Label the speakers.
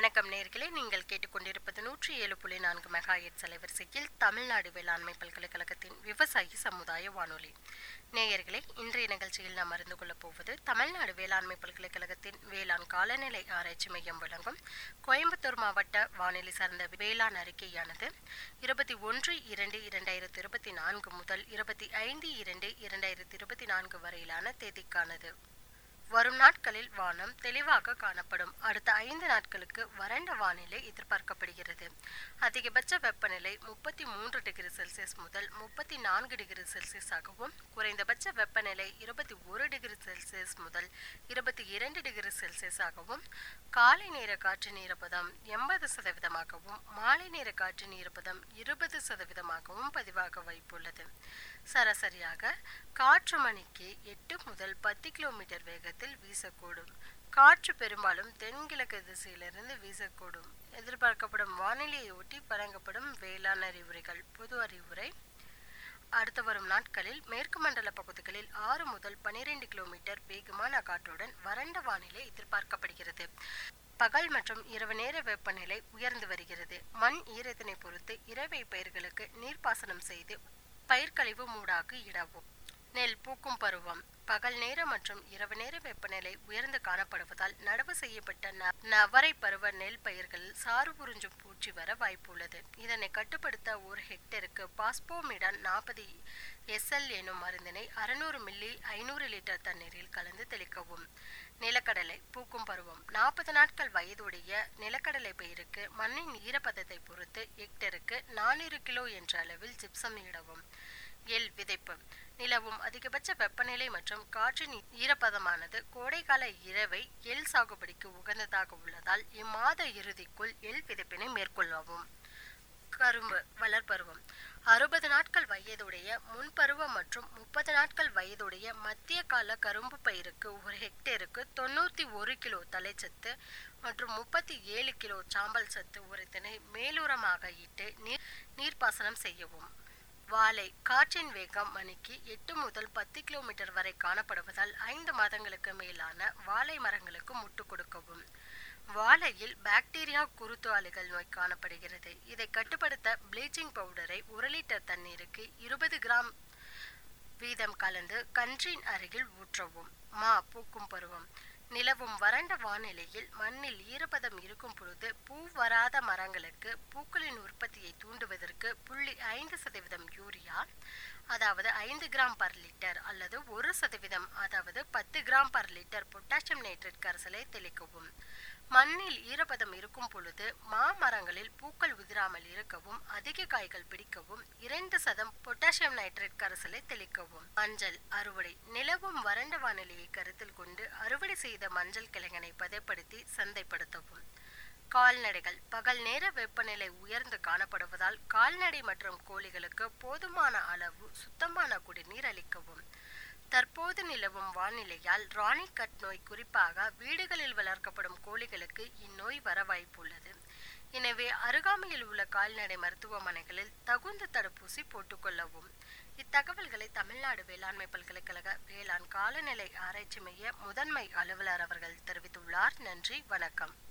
Speaker 1: வணக்கம் நேர்களே நீங்கள் கேட்டுக்கொண்டிருப்பது நூற்றி ஏழு புள்ளி நான்கு மெகா எட் அலைவரிசையில் தமிழ்நாடு வேளாண்மை பல்கலைக்கழகத்தின் விவசாயி சமுதாய வானொலி நேயர்களே இன்றைய நிகழ்ச்சியில் நாம் அறிந்து கொள்ளப் போவது தமிழ்நாடு வேளாண்மை பல்கலைக்கழகத்தின் வேளாண் காலநிலை ஆராய்ச்சி மையம் வழங்கும் கோயம்புத்தூர் மாவட்ட வானிலை சார்ந்த வேளாண் அறிக்கையானது இருபத்தி ஒன்று இரண்டு இரண்டாயிரத்தி இருபத்தி நான்கு முதல் இருபத்தி ஐந்து இரண்டு இரண்டாயிரத்தி இருபத்தி நான்கு வரையிலான தேதிக்கானது வரும் நாட்களில் வானம் தெளிவாக காணப்படும் அடுத்த ஐந்து நாட்களுக்கு வறண்ட வானிலை எதிர்பார்க்கப்படுகிறது அதிகபட்ச வெப்பநிலை முப்பத்தி மூன்று டிகிரி செல்சியஸ் முதல் முப்பத்தி நான்கு டிகிரி செல்சியஸ் ஆகவும் குறைந்தபட்ச வெப்பநிலை இருபத்தி ஒரு டிகிரி செல்சியஸ் முதல் இருபத்தி இரண்டு டிகிரி செல்சியஸ் ஆகவும் காலை நேர காற்றின் ஈரப்பதம் எண்பது சதவீதமாகவும் மாலை நேர காற்றின் ஈரப்பதம் இருபது சதவீதமாகவும் பதிவாக வாய்ப்புள்ளது சராசரியாக காற்று மணிக்கு எட்டு முதல் பத்து கிலோமீட்டர் வேகத்தில் வீசக்கூடும் காற்று பெரும்பாலும் தென்கிழக்கு திசையிலிருந்து வீசக்கூடும் எதிர்பார்க்கப்படும் வானிலையை ஒட்டி வழங்கப்படும் வேளாண் அறிவுரைகள் பொது அறிவுரை அடுத்து வரும் நாட்களில் மேற்கு மண்டல பகுதிகளில் ஆறு முதல் பனிரெண்டு கிலோமீட்டர் வேகமான காற்றுடன் வறண்ட வானிலை எதிர்பார்க்கப்படுகிறது பகல் மற்றும் இரவு நேர வெப்பநிலை உயர்ந்து வருகிறது மண் ஈரத்தினை பொறுத்து இரவை பயிர்களுக்கு நீர்ப்பாசனம் செய்து பயிர்க்கழிவு மூடாக்கு இடவும் நெல் பூக்கும் பருவம் பகல் நேர மற்றும் இரவு நேர வெப்பநிலை உயர்ந்து காணப்படுவதால் நடவு செய்யப்பட்ட ந- நவரை பருவ நெல் பயிர்களில் சாறு உறிஞ்சும் பூச்சி வர வாய்ப்புள்ளது இதனை கட்டுப்படுத்த ஒரு ஹெக்டருக்கு பாஸ்போமிடான் நாற்பது எஸ்எல் எனும் மருந்தினை அறுநூறு மில்லி ஐநூறு லிட்டர் தண்ணீரில் கலந்து தெளிக்கவும் நிலக்கடலை பூக்கும் பருவம் நாற்பது நாட்கள் வயதுடைய நிலக்கடலை பயிருக்கு மண்ணின் ஈரப்பதத்தை பொறுத்து ஹெக்டருக்கு நானூறு கிலோ என்ற அளவில் ஜிப்சம் இடவும் எள் விதைப்பு நிலவும் அதிகபட்ச வெப்பநிலை மற்றும் காற்றின் ஈரப்பதமானது கோடைக்கால இரவை எள் சாகுபடிக்கு உகந்ததாக உள்ளதால் இம்மாத இறுதிக்குள் எள் விதைப்பினை மேற்கொள்ளவும் கரும்பு வளர்பருவம் அறுபது நாட்கள் வயதுடைய முன்பருவம் மற்றும் முப்பது நாட்கள் வயதுடைய மத்திய கால கரும்பு பயிருக்கு ஒரு ஹெக்டேருக்கு தொண்ணூத்தி ஒரு கிலோ தலைச்சத்து மற்றும் முப்பத்தி ஏழு கிலோ சாம்பல் சத்து உரத்தினை மேலுரமாக இட்டு நீர் நீர்ப்பாசனம் செய்யவும் வாழை காற்றின் வேகம் மணிக்கு எட்டு முதல் பத்து கிலோமீட்டர் வரை காணப்படுவதால் ஐந்து மாதங்களுக்கு மேலான வாழை மரங்களுக்கு முட்டு கொடுக்கவும் வாழையில் பாக்டீரியா குருத்து அலைகள் நோய் காணப்படுகிறது இதை கட்டுப்படுத்த ப்ளீச்சிங் பவுடரை ஒரு லிட்டர் தண்ணீருக்கு இருபது கிராம் வீதம் கலந்து கன்றின் அருகில் ஊற்றவும் மா பூக்கும் பருவம் நிலவும் வறண்ட வானிலையில் மண்ணில் ஈரப்பதம் இருக்கும் பொழுது பூ வராத மரங்களுக்கு பூக்களின் உற்பத்தியை தூண்டுவதற்கு புள்ளி ஐந்து சதவீதம் யூரியா அதாவது ஐந்து கிராம் பர் லிட்டர் அல்லது ஒரு சதவீதம் அதாவது பத்து gram per litre potassium nitrate கரைசலை தெளிக்கவும் மண்ணில் ஈரப்பதம் இருக்கும் பொழுது மாமரங்களில் பூக்கள் உதிராமல் இருக்கவும் அதிக காய்கள் பிடிக்கவும் இரண்டு சதம் பொட்டாசியம் நைட்ரேட் கரைசலை தெளிக்கவும் மஞ்சள் அறுவடை நிலவும் வறண்ட வானிலையை கருத்தில் கொண்டு அறுவடை செய்த மஞ்சள் கிழங்கனை பதப்படுத்தி சந்தைப்படுத்தவும் கால்நடைகள் பகல் நேர வெப்பநிலை உயர்ந்து காணப்படுவதால் கால்நடை மற்றும் கோழிகளுக்கு போதுமான அளவு சுத்தமான குடிநீர் அளிக்கவும் தற்போது நிலவும் வானிலையால் ராணிக்கட் நோய் குறிப்பாக வீடுகளில் வளர்க்கப்படும் கோழிகளுக்கு இந்நோய் வர வாய்ப்புள்ளது எனவே அருகாமையில் உள்ள கால்நடை மருத்துவமனைகளில் தகுந்த தடுப்பூசி போட்டுக்கொள்ளவும் இத்தகவல்களை தமிழ்நாடு வேளாண்மை பல்கலைக்கழக வேளாண் காலநிலை ஆராய்ச்சி மைய முதன்மை அலுவலர் அவர்கள் தெரிவித்துள்ளார் நன்றி வணக்கம்